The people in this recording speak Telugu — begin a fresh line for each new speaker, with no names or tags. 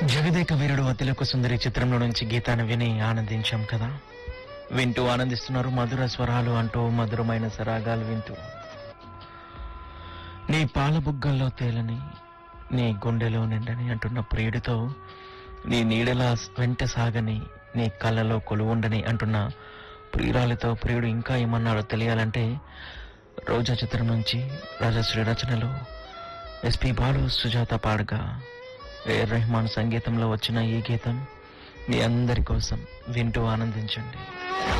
జగదేక వీరుడు అతిలోక సుందరి చిత్రంలో నుంచి గీతాన్ని విని ఆనందించాం కదా వింటూ ఆనందిస్తున్నారు మధుర స్వరాలు అంటూ మధురమైన సరాగాలు వింటూ నీ పాల బుగ్గల్లో తేలని నీ గుండెలో నిండని అంటున్న ప్రియుడితో నీ నీడలా వెంట సాగని నీ కళ్ళలో కొలువుండని అంటున్న ప్రియురాలితో ప్రియుడు ఇంకా ఏమన్నాడో తెలియాలంటే రోజా చిత్రం నుంచి రాజశ్రీ రచనలో ఎస్పి బాలు సుజాత పాడగా ఏఆర్ రెహమాన్ సంగీతంలో వచ్చిన ఈ గీతం మీ అందరి కోసం వింటూ ఆనందించండి